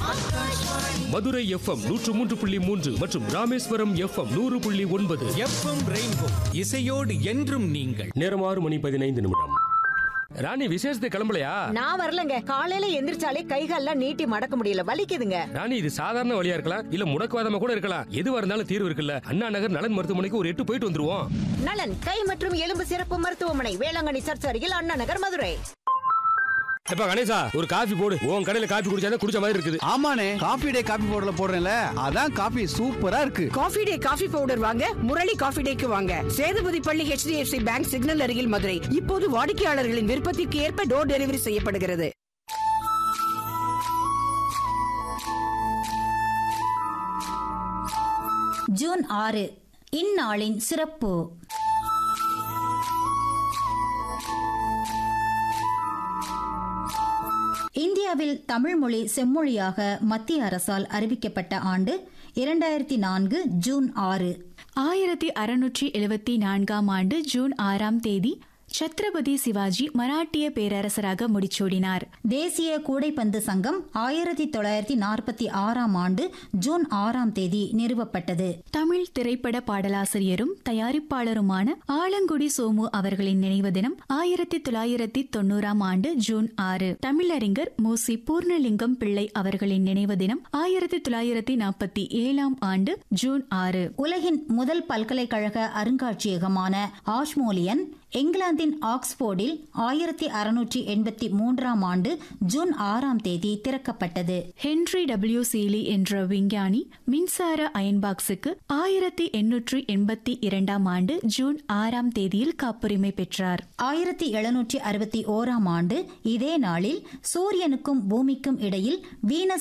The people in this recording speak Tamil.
மதுரை எஃப்எம் நூற்று மூன்று புள்ளி மூன்று மற்றும் ராமேஸ்வரம் எஃப்எம் நூறு புள்ளி ஒன்பது எஃப்எம் ரெயின்போ இசையோடு என்றும் நீங்கள் நேரம் ஆறு மணி பதினைந்து நிமிடம் ராணி விசேஷத்துக்கு கிளம்பலையா நான் வரலங்க காலையில எந்திரிச்சாலே கைகால்லாம் நீட்டி மடக்க முடியல வலிக்குதுங்க ராணி இது சாதாரண வழியா இருக்கலாம் இல்ல முடக்குவாதமா கூட இருக்கலாம் எதுவா இருந்தாலும் தீர்வு இருக்குல்ல அண்ணா நகர் நலன் மருத்துவமனைக்கு ஒரு எட்டு போயிட்டு வந்துருவோம் நலன் கை மற்றும் எலும்பு சிறப்பு மருத்துவமனை வேளாங்கண்ணி சர்ச் அருகில் அண்ணா நகர் மதுரை எப்ப கணேசா ஒரு காஃபி போடு உன் கடையில காஃபி குடிச்சாதான் குடிச்ச மாதிரி இருக்குது ஆமாண்ணே காபி டே காபி பவுடர்ல போடுறேன்ல அதான் காபி சூப்பரா இருக்கு காஃபி டே காஃபி பவுடர் வாங்க முரளி காஃபி டேக்கு வாங்க சேதுபதி பள்ளி HDFC பேங்க் சிக்னல் அருகில் மதுரை இப்போது வாடிக்கையாளர்களின் விருப்பத்திற்கு ஏற்ப டோர் டெலிவரி செய்யப்படுகிறது ஜூன் ஆறு இந்நாளின் சிறப்பு இந்தியாவில் தமிழ் மொழி செம்மொழியாக மத்திய அரசால் அறிவிக்கப்பட்ட ஆண்டு இரண்டாயிரத்தி நான்கு ஜூன் ஆறு ஆயிரத்தி அறுநூற்றி எழுபத்தி நான்காம் ஆண்டு ஜூன் ஆறாம் தேதி சத்ரபதி சிவாஜி மராட்டிய பேரரசராக முடிசூடினார் தேசிய கூடைப்பந்து சங்கம் ஆயிரத்தி தொள்ளாயிரத்தி நாற்பத்தி ஆறாம் ஆண்டு ஜூன் ஆறாம் தேதி நிறுவப்பட்டது தமிழ் திரைப்பட பாடலாசிரியரும் தயாரிப்பாளருமான ஆலங்குடி சோமு அவர்களின் நினைவு தினம் ஆயிரத்தி தொள்ளாயிரத்தி தொண்ணூறாம் ஆண்டு ஜூன் ஆறு தமிழறிஞர் மூசி பூர்ணலிங்கம் பிள்ளை அவர்களின் நினைவு தினம் ஆயிரத்தி தொள்ளாயிரத்தி நாற்பத்தி ஏழாம் ஆண்டு ஜூன் ஆறு உலகின் முதல் பல்கலைக்கழக அருங்காட்சியகமான ஆஷ்மோலியன் இங்கிலாந்தின் ஆக்ஸ்போர்டில் ஆயிரத்தி அறுநூற்றி எண்பத்தி மூன்றாம் ஆண்டு ஜூன் ஆறாம் தேதி திறக்கப்பட்டது ஹென்றி டபிள்யூ சீலி என்ற விஞ்ஞானி மின்சார அயன்பாக்ஸுக்கு ஆயிரத்தி எண்ணூற்றி எண்பத்தி இரண்டாம் ஆண்டு ஜூன் ஆறாம் தேதியில் காப்புரிமை பெற்றார் ஆயிரத்தி எழுநூற்றி அறுபத்தி ஓராம் ஆண்டு இதே நாளில் சூரியனுக்கும் பூமிக்கும் இடையில் வீனஸ்